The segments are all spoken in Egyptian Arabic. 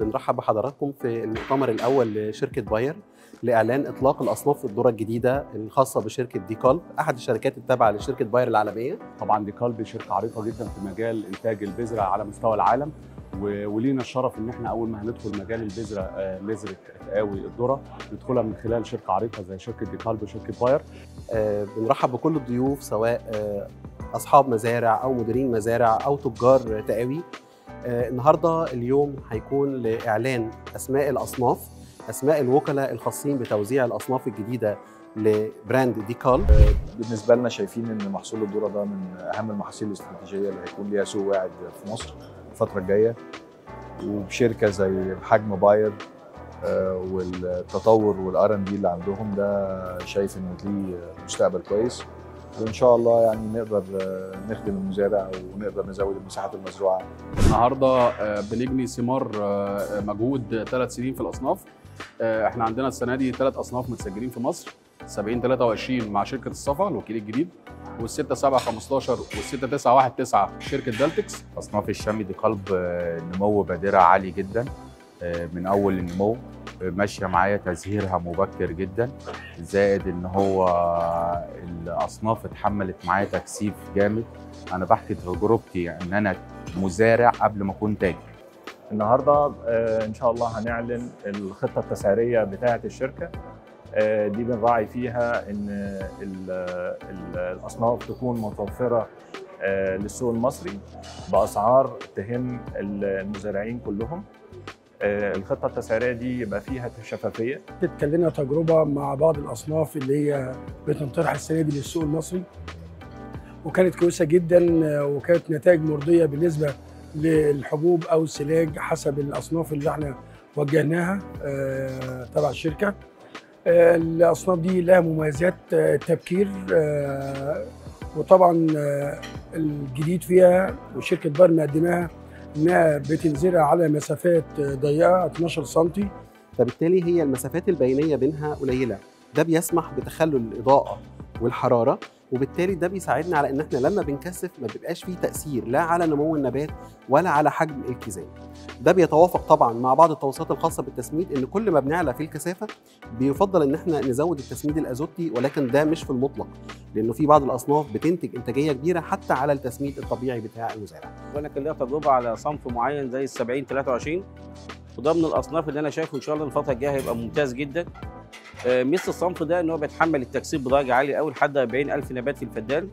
بنرحب بحضراتكم في المؤتمر الاول لشركه باير لاعلان اطلاق الاصناف الذره الجديده الخاصه بشركه ديكالب احد الشركات التابعه لشركه باير العالميه طبعا دي كلب شركه عريقه جدا في مجال انتاج البذره على مستوى العالم و- ولينا الشرف ان احنا اول ما هندخل مجال البذره آه، بذره تقاوي الذره ندخلها من خلال شركه عريقه زي شركه دي كلب وشركه باير آه، بنرحب بكل الضيوف سواء آه، اصحاب مزارع او مديرين مزارع او تجار تقاوي آه، النهارده اليوم هيكون لاعلان اسماء الاصناف اسماء الوكلاء الخاصين بتوزيع الاصناف الجديده لبراند ديكال بالنسبه لنا شايفين ان محصول الذره ده من اهم المحاصيل الاستراتيجيه اللي هيكون ليها سوق واعد في مصر الفتره الجايه وبشركه زي حجم باير آه، والتطور والار ان دي اللي عندهم ده شايف ان ليه مستقبل كويس وان شاء الله يعني نقدر آه، نخدم المزارع ونقدر نزود المساحات المزروعه النهارده آه، بنجني ثمار آه، مجهود ثلاث سنين في الاصناف آه، احنا عندنا السنه دي ثلاث اصناف متسجلين في مصر 70 23 مع شركه الصفا الوكيل الجديد وال 6 7 15 وال 6 9 1 9 شركه دالتكس اصناف الشامي دي قلب آه، نمو بادرة عالي جدا آه، من اول النمو آه، ماشيه معايا تزهيرها مبكر جدا زائد ان هو الاصناف اتحملت معايا تكثيف جامد انا بحكي تجربتي ان انا مزارع قبل ما اكون تاجر النهارده آه، ان شاء الله هنعلن الخطه التسعيريه بتاعه الشركه آه، دي بنراعي فيها ان ال- ال- الاصناف تكون متوفره آه، للسوق المصري باسعار تهم المزارعين كلهم آه، الخطه التسعيريه دي يبقى فيها شفافيه كان لنا تجربه مع بعض الاصناف اللي هي بتنطرح السنه دي للسوق المصري وكانت كويسه جدا آه، وكانت نتائج مرضيه بالنسبه للحبوب او السلاج حسب الاصناف اللي احنا وجهناها آه، تبع الشركه آه، الاصناف دي لها مميزات آه، تبكير آه، وطبعا آه، الجديد فيها وشركه بار مقدماها انها بتنزرع على مسافات آه، ضيقه 12 سم فبالتالي هي المسافات البينيه بينها قليله ده بيسمح بتخلل الاضاءه والحراره وبالتالي ده بيساعدنا على ان احنا لما بنكثف ما بيبقاش فيه تاثير لا على نمو النبات ولا على حجم الكيزان ده بيتوافق طبعا مع بعض التوصيات الخاصه بالتسميد ان كل ما بنعلى في الكثافه بيفضل ان احنا نزود التسميد الازوتي ولكن ده مش في المطلق لانه في بعض الاصناف بتنتج انتاجيه كبيره حتى على التسميد الطبيعي بتاع المزارع وانا كان ليا تجربه على صنف معين زي ال 70 23 وده من الاصناف اللي انا شايفه ان شاء الله الفتره الجايه هيبقى ممتاز جدا آه، ميزه الصنف ده ان هو بيتحمل التكثيف بدرجه عاليه قوي لحد 40000 نبات في الفدان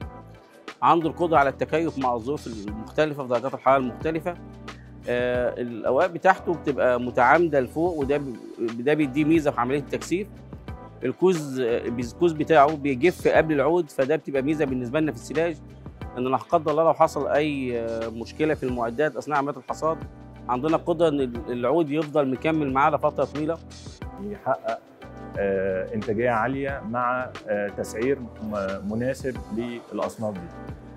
عنده القدره على التكيف مع الظروف المختلفه في درجات الحراره المختلفه آه، الاوراق بتاعته بتبقى متعامده لفوق وده بي- ده بيديه ميزه في عمليه التكثيف الكوز آه، الكوز بتاعه بيجف قبل العود فده بتبقى ميزه بالنسبه لنا في السلاج ان لا قدر الله لو حصل اي آه، مشكله في المعدات اثناء عمليه الحصاد عندنا قدره ان العود يفضل مكمل معاه لفتره طويله يحقق آه، انتاجيه عاليه مع آه، تسعير م- مناسب للاصناف دي.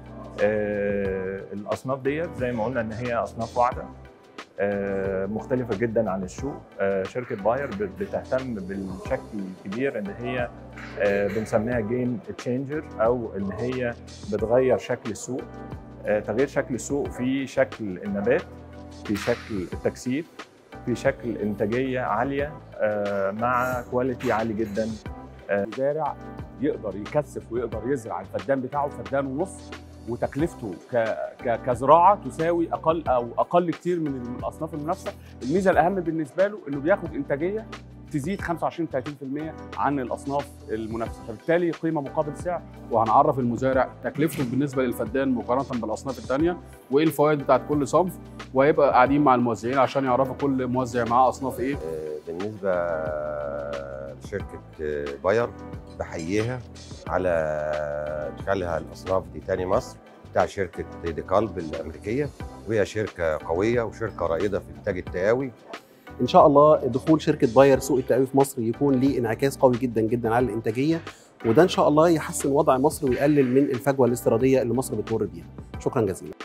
آه، الاصناف ديت زي ما قلنا ان هي اصناف واعده آه، مختلفه جدا عن السوق آه، شركه باير بت- بتهتم بالشكل الكبير ان هي آه، بنسميها جيم تشينجر او ان هي بتغير شكل السوق آه، تغيير شكل السوق في شكل النبات في شكل التكثيف في شكل انتاجيه عاليه آه، مع كواليتي عالي جدا مزارع يقدر يكثف ويقدر يزرع الفدان بتاعه فدان ونص وتكلفته ك... ك... كزراعه تساوي اقل او اقل كتير من الاصناف المنافسه الميزه الاهم بالنسبه له انه بياخد انتاجيه تزيد 25 30% عن الاصناف المنافسه فبالتالي قيمه مقابل سعر وهنعرف المزارع تكلفته بالنسبه للفدان مقارنه بالاصناف الثانيه وايه الفوائد بتاعت كل صنف وهيبقى قاعدين مع الموزعين عشان يعرفوا كل موزع معاه اصناف ايه بالنسبة لشركة باير بحييها على إدخالها الأصناف دي تاني مصر بتاع شركة ديكالب الأمريكية وهي شركة قوية وشركة رائدة في إنتاج التقاوي ان شاء الله دخول شركه باير سوق التقاوي في مصر يكون ليه انعكاس قوي جدا جدا على الانتاجيه وده ان شاء الله يحسن وضع مصر ويقلل من الفجوه الاستيراديه اللي مصر بتمر بيها شكرا جزيلا